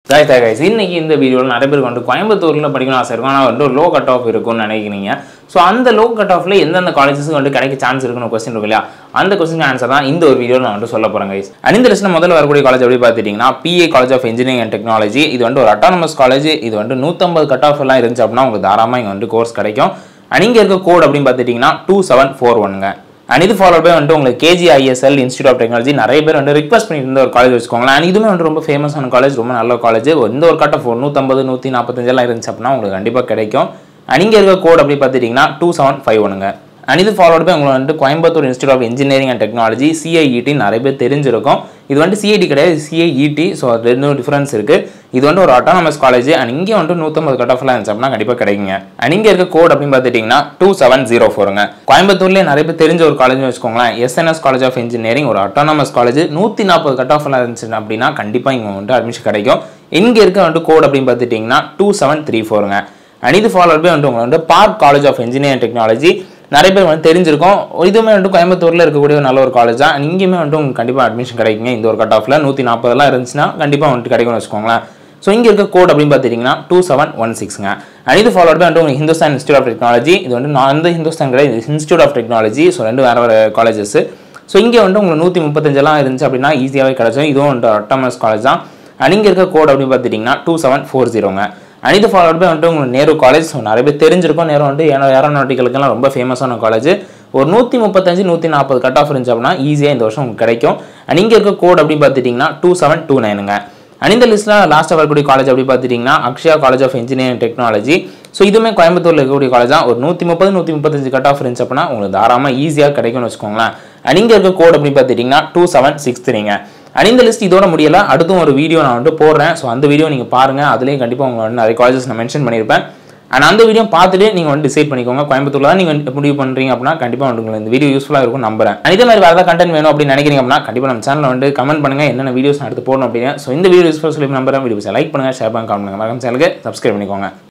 guys guys இன்னைக்கு இந்த வீடியோவில் நிறைய பேருக்கு வந்து கோயம்புத்தூரில் படிக்கணும் ஆசை இருக்கும் ஆனால் வந்து ஒரு லோ கட் ஆஃப் இருக்கும்னு நினைக்கிறீங்க ஸோ அந்த லோ கட் ஆஃப்ல எந்தெந்த காலேஜஸ் வந்து கிடைக்க சான்ஸ் இருக்குன்னு கொஸ்டின் இருக்கு இல்லையா அந்த கொஸ்டின் ஆன்சர் தான் இந்த ஒரு வீடியோவில் நான் வந்து சொல்ல போகிறேன் கைஸ் அண்ட் இந்த லிஸ்ட்டில் முதல்ல வரக்கூடிய காலேஜ் எப்படி பார்த்துட்டிங்கன்னா PA college of engineering and technology இது வந்து ஒரு அட்டானமஸ் காலேஜ் இது வந்து நூற்றம்பது கட் ஆஃப் எல்லாம் இருந்துச்சு அப்படின்னா உங்களுக்கு தாராளமாக இங்கே வந்து கோர்ஸ் கிடைக்கும் அண்ட் இங்கே இருக்க கோட் அப்படின்னு பார்த்துட்டிங்கன்னா டூ செவன் ஃபோர் ஒன்னுங்க அண்ட் இது ஃபாலோ பை வந்துட்டு உங்களுக்கு கேஜிஐஎஸ்எல் இன்ஸ்டியூட் ஆஃப் டெக்னாலஜி நிறைய பேர் வந்து ரிக்வஸ்ட் பண்ணியிருந்த ஒரு காலேஜ் வச்சுக்கோங்களேன் அண்ட் இதுவுமே வந்து ரொம்ப ஃபேமஸான காலேஜ் ரொம்ப நல்ல காலேஜ் இந்த ஒரு கட் ஆஃப் நூற்றம்பது நூற்றி நாற்பத்தஞ்செல்லாம் இருந்துச்சு அப்படின்னா உங்களுக்கு கண்டிப்பாக கிடைக்கும் அண்ட் இங்கே இருக்க கோட் அப்படி பார்த்துட்டிங்கன்னா டூ செவன் ஃபைவ் ஒனுங்க அண்ட் இது ஃபாலோட் பை உங்களுக்கு வந்துட்டு Coimbatore institute of engineering and technology CIET நிறைய பேர் தெரிஞ்சிருக்கும் இது வந்துட்டு சிஐடி கிடையாது சிஐஇடி ஸோ அது ரெண்டும் டிஃபரன்ஸ் இருக்குது இது வந்து ஒரு அட்டானமஸ் காலேஜ் அண்ட் இங்கே வந்துட்டு நூற்றம்பது கட் ஆஃப்லாம் இருந்துச்சு அப்படின்னா கண்டிப்பாக கிடைக்குங்க அண்ட் இங்கே இருக்க கோட் அப்படின்னு பார்த்துட்டிங்கன்னா டூ செவன் ஜீரோ ஃபோருங்க கோயம்புத்தூர்லேயே நிறைய பேர் தெரிஞ்ச ஒரு காலேஜ் வச்சுக்கோங்களேன் எஸ்என்எஸ் காலேஜ் ஆஃப் இன்ஜினியரிங் ஒரு அட்டானமஸ் காலேஜ் நூற்றி நாற்பது கட் ஆஃப்லாம் இருந்துச்சு அப்படின்னா கண்டிப்பாக இங்கே வந்துட்டு அட்மிஷன் கிடைக்கும் இங்கே இருக்க வந்துட்டு கோட் அப்படின்னு பார்த்துட்டிங்கன்னா டூ செவன் த்ரீ ஃபோருங்க அண்ட் இது ஃபாலோ பை வந்துட்டு உங்களுக்கு வந்து park college of engineering technology நிறைய பேர் வந்து தெரிஞ்சிருக்கும் இதுவுமே வந்துட்டு கோயம்புத்தூரில் இருக்கக்கூடிய ஒரு நல்ல ஒரு காலேஜ் தான் இங்கேயுமே வந்துட்டு உங்களுக்கு கண்டிப்பாக அட்மிஷன் கிடைக்குங்க இந்த ஒரு கட் ஆஃபில் நூற்றி நாற்பதெல்லாம் இருந்துச்சுன்னா கண்டிப்பாக வந்துட்டு கிடைக்கும்னு வச்சுக்கோங்களேன் ஸோ இங்கே இருக்க கோட் அப்படின்னு பார்த்துட்டிங்கன்னா டூ செவன் ஒன் சிக்ஸ்ங்க அண்ட் இது ஃபாலோட் பை வந்துட்டு உங்களுக்கு ஹிந்துஸ்தான் இன்ஸ்டியூட் ஆஃப் டெக்னாலஜி இது வந்து நான் வந்து ஹிந்துஸ்தான் கிடையாது இன்ஸ்டியூட் ஆஃப் டெக்னாலஜி ஸோ ரெண்டு வேறு வேறு காலேஜஸ் ஸோ இங்கே வந்து உங்களுக்கு நூற்றி முப்பத்தஞ்செல்லாம் இருந்துச்சு அப்படின்னா ஈஸியாகவே கிடச்சிடும் இதுவும் வந்துட்டு அட்டாமஸ் காலேஜ் தான் அண்ட் இங்கே இருக்க கோட் அப்படின்னு பார்த்துட்டிங்கன்னா டூ செவன் ஃபோர் ஜீரோங்க அண்ட் இது ஃபாலோட் பை வந்துட்டு உங்களுக்கு நேரு காலேஜ் ஸோ நிறைய பேர் தெரிஞ்சிருக்கும் நேரு வந்துட்டு ஏன்னா ஏரோநாட்டிக்கலுக்கெல்லாம் ரொம்ப ஃபேமஸான காலேஜ் ஒரு நூற்றி முப்பத்தஞ்சு நூற்றி நாற்பது கட் ஆஃப் இருந்துச்சு அப்படின்னா ஈஸியாக இந்த வருஷம் உங்களுக்கு கிடைக்கும் அண்ட் இங்கே இருக்க கோட் அப்படின்னு பார்த்துட்டிங்கன்னா டூ செவன் டூ நைனுங்க அண்ட் இந்த லிஸ்ட்டில் லாஸ்ட்டாக வரக்கூடிய காலேஜ் அப்படி பார்த்துட்டிங்கன்னா Akshaya college of engineering technology so இதுவுமே கோயம்புத்தூரில் இருக்கக்கூடிய காலேஜ் தான் ஒரு நூற்றி முப்பது நூற்றி முப்பத்தஞ்சு கட் ஆஃப் இருந்துச்சு அப்படின்னா உங்களுக்கு தாராளமாக ஈஸியாக கிடைக்கும்னு வச்சுக்கோங்களேன் அண்ட் இங்கே இருக்க கோட் அப்படின்னு பார்த்துட்டிங்கன்னா டூ செவன் சிக்ஸ் த்ரீங்க அண்ட் இந்த லிஸ்ட் இதோட முடியல அடுத்தும் ஒரு வீடியோ நான் வந்து போடுறேன் ஸோ அந்த வீடியோ நீங்கள் பாருங்கள் அதுலேயும் கண்டிப்பாக உங்கள் வந்து நிறைய காலேஜஸ் நான் மென்ஷன் பண்ணியிருப்பேன் அண்ட் அந்த வீடியோ பார்த்துட்டு நீங்கள் வந்து டிசைட் பண்ணிக்கோங்க கோயம்புத்தூர்ல தான் நீங்கள் முடிவு பண்ணுறீங்க அப்படின்னா கண்டிப்பாக வந்து உங்களுக்கு இந்த வீடியோ யூஸ்ஃபுல்லாக இருக்கும் நம்புறேன் And இதே மாதிரி வேறு ஏதாவது கண்டென்ட் வேணும் அப்படின்னு நினைக்கிறீங்க அப்படின்னா கண்டிப்பாக நம்ம சேனலில் வந்து கமெண்ட் பண்ணுங்க என்னென்ன வீடியோஸ் நான் எடுத்து போடணும் அப்படின்னு ஸோ இந்த வீடியோ யூஸ்ஃபுல்லாக சொல்லி நம்புறேன் வீடியோஸ் லைக் பண்ணுங்கள் ஷேர் பண்ணுங்க கமெண்ட் பண்ணுங்க மறக்காம சேனலுக்கு சப்ஸ்கிரைப் பண்ணிக்கோங்க